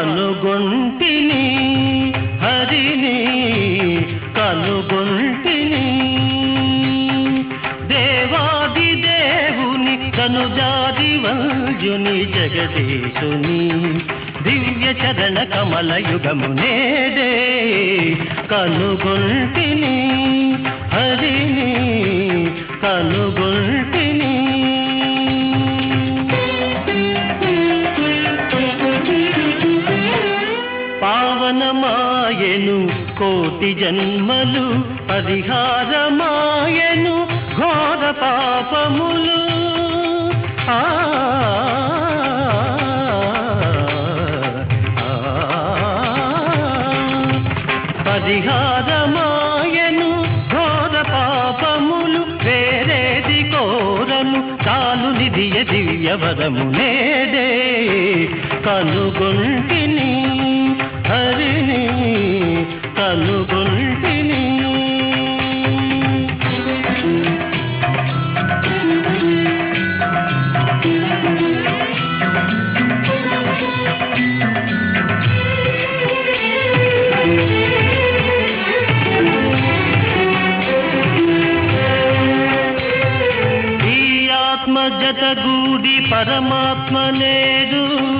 కనుగొంటిని హరిని కనుగొంటిని దేవాది దేవుని కనుజాది వంజుని జగదీశుని దివ్య చరణ కమల యుగము నేడే కనుగొంటిని హరిని కనుగొంటిని పావనమాయను కోటి జన్మలు పరిహారమాయను ఘోర పాపములు ఆ పరిహారమాయను ఘోర పాపములు వేరేది కోరను కాలు నిధియ దివ్యవరము నేడే కనుగొంటిని హరిని కనుగొంటిని ఈ ఆత్మ జతగూడి పరమాత్మ నేడు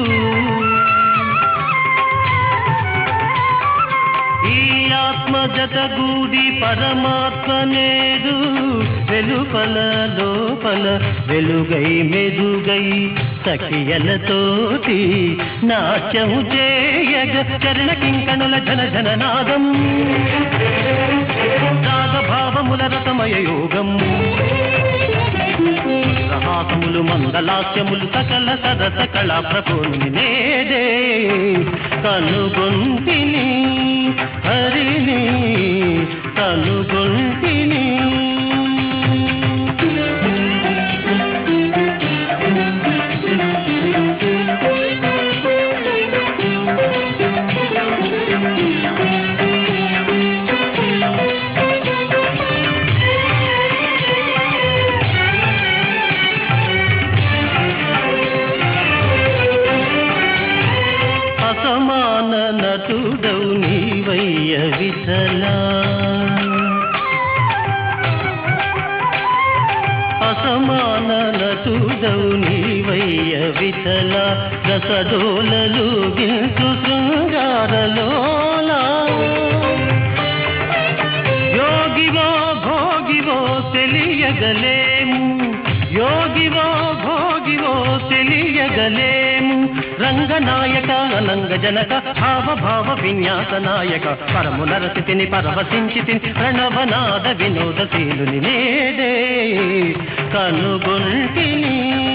ఈ ఆత్మ జతగూడి పరమాత్మ నేడు వెలుపల లోపల వెలుగై మెరుగై సఖియలతోటి నాట్యము చేయగ చరణ కింకణుల జన జన నాదం రాగభావముల రతమయ యోగం రహాసములు మందలాస్యములు సకల సరస కళా ప్రభుని నేడే కనుగొంటిని హరిని కనుగొంటిని అసమాన నటుడవు నీవయ్య విఠలా అసమాన నటుడవు నీవయ్య విఠల రసడోలలు గిల్చు శృంగారలోలా యోగివో భోగివో తెలియగలేము యోగివో భోగివో తెలియగలేము రంగనాయక అనంగ జనక భావ భావ విన్యాస నాయక పరము నరసితిని పరవశించితిని ప్రణవనాద వినోదశీలుని నేడే కనుగొంటిని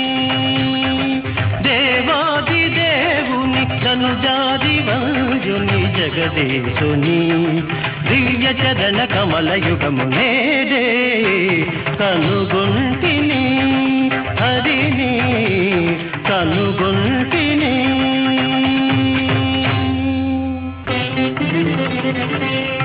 దేవాది దేవుని కనుజాది వంజుని జగదీశుని దివ్య చరణ కమల యుగము నేడే కనుగొంటిని హరిని కనుగొంటిని